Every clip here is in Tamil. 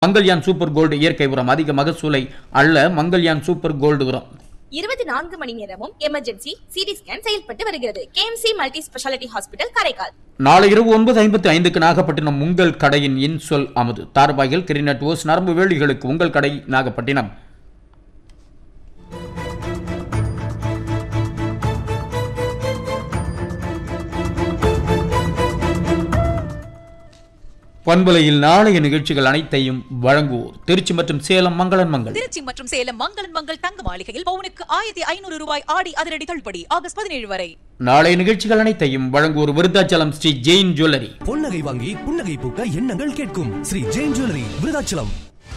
மங்கள்யான் சூப்பர் கோல்டு இயற்கை உரம் அதிக மகசூலை அல்ல மங்கள்யான் சூப்பர் கோல்டு உரம் இருபத்தி நான்கு மணி நேரமும் எமர்ஜென்சி சிடி ஸ்கேன் செயல்பட்டு வருகிறது KMC multi speciality hospital Karaikal நாளை இரவு ஒன்பது ஐம்பத்தி ஐந்துக்கு நாகப்பட்டினம் உங்கள் கடையின் இன்சொல் அமுது தார்பாயில் கிரினட் ஓஸ் நரம்பு வேலிகளுக்கு உங்கள் கடை நாகப்பட்டினம் பண்பலையில் நாளைய நிகழ்ச்சிகள் அனைத்தையும் வழங்குவோர் திருச்சி மற்றும் சேலம் மங்களன் மங்கள் திருச்சி மற்றும் சேலம் மங்களன் மங்கள் தங்க மாளிகையில் பவுனுக்கு ஆயிரத்தி ஐநூறு ரூபாய் ஆடி அதிரடி தள்ளுபடி ஆகஸ்ட் பதினேழு வரை நாளைய நிகழ்ச்சிகள் அனைத்தையும் வழங்குவோர் விருத்தாச்சலம் ஸ்ரீ ஜெயின் ஜுவல்லரி பொன்னகை வாங்கி புன்னகை பூக்க எண்ணங்கள் கேட்கும் ஸ்ரீ ஜெயின் ஜுவல்லரி விருதாச்சலம்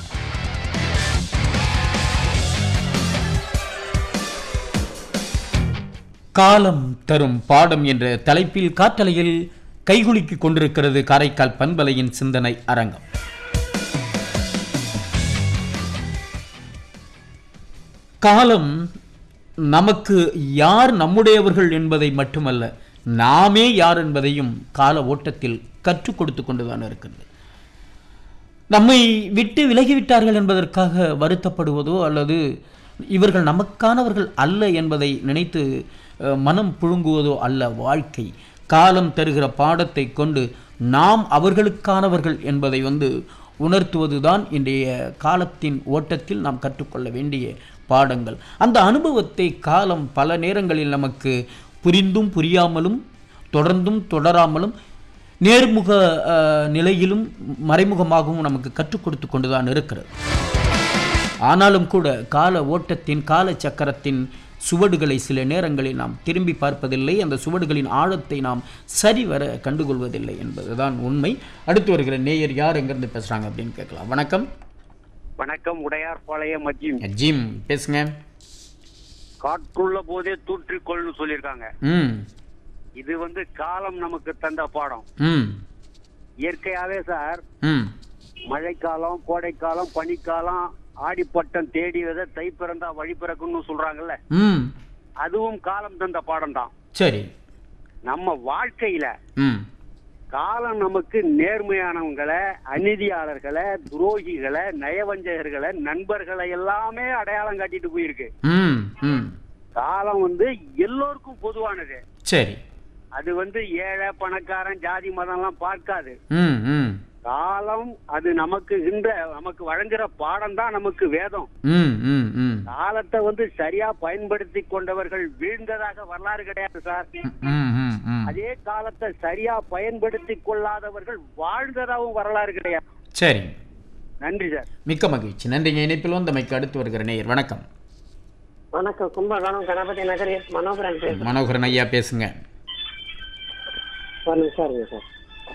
காலம் தரும் பாடம் என்ற தலைப்பில் காற்றலையில் கைகுலுக்கிக் கொண்டிருக்கிறது காரைக்கால் பண்பலையின் சிந்தனை அரங்கம் காலம் நமக்கு யார் நம்முடையவர்கள் என்பதை மட்டுமல்ல நாமே யார் என்பதையும் கால ஓட்டத்தில் கற்றுக் கொடுத்து கொண்டுதான் இருக்கிறது நம்மை விட்டு விலகிவிட்டார்கள் என்பதற்காக வருத்தப்படுவதோ அல்லது இவர்கள் நமக்கானவர்கள் அல்ல என்பதை நினைத்து அஹ், மனம் புழுங்குவதோ அல்ல வாழ்க்கை காலம் தருகிற பாடத்தை கொண்டு நாம் அவர்களுக்கானவர்கள் என்பதை வந்து உணர்த்துவதுதான் இன்றைய காலத்தின் ஓட்டத்தில் நாம் கற்றுக்கொள்ள வேண்டிய பாடங்கள் அந்த அனுபவத்தை காலம் பல நேரங்களில் நமக்கு புரிந்தும் புரியாமலும் தொடர்ந்தும் தொடராமலும் நேர்முக அஹ், நிலையிலும் மறைமுகமாகவும் நமக்கு கற்றுக் கொடுத்து கொண்டுதான் இருக்கிறது ஆனாலும் கூட கால ஓட்டத்தின் கால சக்கரத்தின் சுவடுகளை சில நேரங்களில் நாம் திரும்பி பார்ப்பதில்லை அந்த சுவடுகளின் ஆழத்தை நாம் சரிவர கண்டுகொள்வதில்லை என்பதுதான் உண்மை அடுத்து வருகிற நேயர் யார் எங்கிருந்து பேசுறாங்க அப்படின்னு கேட்கலாம் வணக்கம் வணக்கம் உடையார் பாளையம் மஜிம் ஜிம் பேசுங்க காற்றுள்ள போதே தூற்றிக்கொள்னு சொல்லியிருக்காங்க ம் இது வந்து காலம் நமக்கு தந்த பாடம் ம் இயற்கையாவே சார் ம் மழைக்காலம் கோடைக்காலம் பனிக்காலம் ஆடிப்பட்டம் தேடி வித தை பிறந்தா வழி பிறக்கும்னு சொல்றாங்கல்ல ம் அதுவும் காலம் தந்த பாடம் தான் சரி நம்ம வாழ்க்கையில ம் காலம் நமக்கு நேர்மையானவங்களை அநீதியாளர்களை துரோகிகளை நயவஞ்சகர்களை நண்பர்களை எல்லாமே அடையாளம் காட்டிட்டு போயிருக்கு ம் ம் காலம் வந்து எல்லோருக்கும் பொதுவானது சரி அது வந்து ஏழை பணக்காரன் ஜாதி மதம்லாம் பார்க்காது ம் ம் காலம் அது நமக்கு இன்ற நமக்கு வழங்குற பாடம் தான் நமக்கு வேதம் ம் ம் ம் காலத்தை வந்து சரியா பயன்படுத்தி கொண்டவர்கள் வீழ்ந்ததாக வரலாறு கிடையாது சார் ம் ம் ம் அதே காலத்தை சரியா பயன்படுத்தி கொள்ளாதவர்கள் வாழ்ந்ததாகவும் வரலாறு கிடையாது சரி நன்றி சார் மிக்க மகிழ்ச்சி நன்றிங்க இணைப்பில் வந்தமைக்கு அடுத்து வருகிற நேயர் வணக்கம் வணக்கம் கும்பகோணம் கணபதி நகர் எஸ் மனோகரன் பேசுறேன் மனோகரன் ஐயா பேசுங்க ஒரு நிமிஷம் இருங்க சார்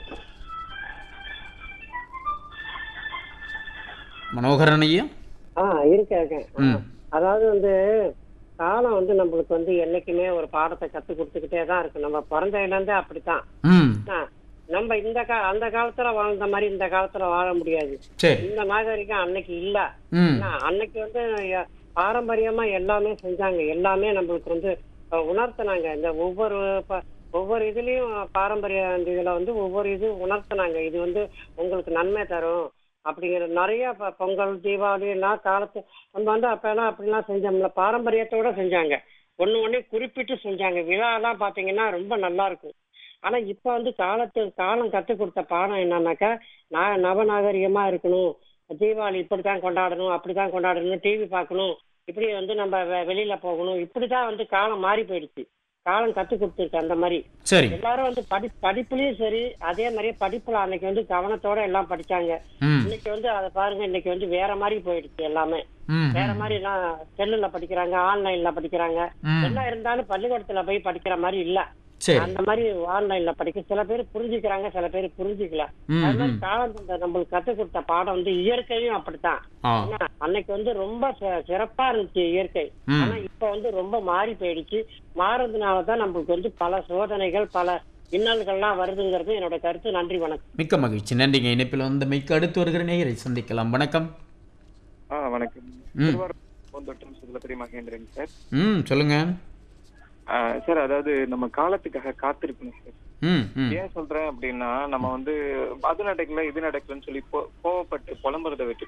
மனோகரன் ஐயா ஆ இருக்கேன் இருக்கேன் ம் அதாவது வந்து காலம் வந்து நம்மளுக்கு வந்து என்னைக்குமே ஒரு பாடத்தை கத்து கொடுத்துக்கிட்டே தான் இருக்கு நம்ம பிறந்த இடந்தே அப்படித்தான் ம் ஆ, நம்ம இந்த கா அந்த காலத்துல வாழ்ந்த மாதிரி இந்த காலத்துல வாழ முடியாது சரி இந்த நாகரிகம் அன்னைக்கு இல்ல ம் ஏன்னா, அன்னைக்கு வந்து எ- பாரம்பரியமா எல்லாமே செஞ்சாங்க எல்லாமே நம்மளுக்கு வந்து அஹ், உணர்த்தினாங்க இந்த ஒவ்வொரு ப- ஒவ்வொரு இதுலயும் பாரம்பரிய இந்த இதுல வந்து ஒவ்வொரு இது உணர்த்தினாங்க இது வந்து உங்களுக்கு நன்மை தரும் அப்படிங்கிற நிறைய ப- பொங்கல் தீபாவளி எல்லாம் காலத்து நம்ம வந்து அப்ப எல்லாம் அப்படிலாம் செஞ்சோம்ல பாரம்பரியத்தோட செஞ்சாங்க ஒண்ணு ஒண்ணு குறிப்பிட்டு செஞ்சாங்க விழா எல்லாம் பாத்தீங்கன்னா ரொம்ப நல்லா இருக்கும் ஆனா இப்ப வந்து காலத்து காலம் கத்து கொடுத்த பாடம் என்னன்னாக்கா நான் நவநாகரிகமா இருக்கணும் தீபாவளி இப்படித்தான் கொண்டாடணும் அப்படித்தான் கொண்டாடணும் டிவி பார்க்கணும் இப்படி வந்து நம்ம வெ- வெளியில போகணும் இப்படிதான் வந்து காலம் மாறி போயிடுச்சு காலம் கத்து கொடுத்துருக்கு அந்த மாதிரி சரி எல்லாரும் வந்து படி படிப்புலயும் சரி அதே மாதிரி படிப்புல அன்னைக்கு வந்து கவனத்தோட எல்லாம் படிச்சாங்க ம் இன்னைக்கு வந்து அதை பாருங்க இன்னைக்கு வந்து வேற மாதிரி போயிடுச்சு எல்லாமே ம் வேற மாதிரி எல்லாம் செல்லுல படிக்கிறாங்க ஆன்லைன்ல படிக்கிறாங்க ம். என்ன இருந்தாலும் பள்ளிக்கூடத்துல போய் படிக்கிற மாதிரி இல்ல சரி அந்த மாதிரி ஆன்லைன்ல படிக்க சில பேர் புரிஞ்சுக்கிறாங்க சில பேர் புரிஞ்சுக்கல ம், அது மாதிரி ம். காலம் இந்த நம்மளுக்கு கத்து கொடுத்த பாடம் வந்து இயற்கையும் அப்படித்தான் ஆ ஏன்னா, அன்னைக்கு வந்து ரொம்ப சி- சிறப்பா இருந்துச்சு இயற்கை ம். ஆனா இப்ப வந்து ரொம்ப மாறி போயிடுச்சு மாறதுனாலதான் நம்மளுக்கு வந்து பல சோதனைகள் பல இன்னல்கள்லாம் வருதுங்கிறது என்னோட கருத்து நன்றி வணக்கம் மிக்க மகிழ்ச்சி நன்றிங்க இணைப்பில் வந்தமைக்கு அடுத்து வருகிற நேயரை சந்திக்கலாம் வணக்கம் ஆ வணக்கம் ம். திருவாரூர் பூந்தோட்டம் சுதலப்பரி மகேந்திரன் சார் ம் சொல்லுங்க ஆ, சார் அதாவது நம்ம காலத்துக்காக காத்திருக்கணும் சார் ம் ம் ஏன் சொல்றேன் அப்படின்னா நம்ம வந்து அது நடக்கல இது நடக்கலன்னு சொல்லி கோ- கோவப்பட்டு புலம்புறதை விட்டு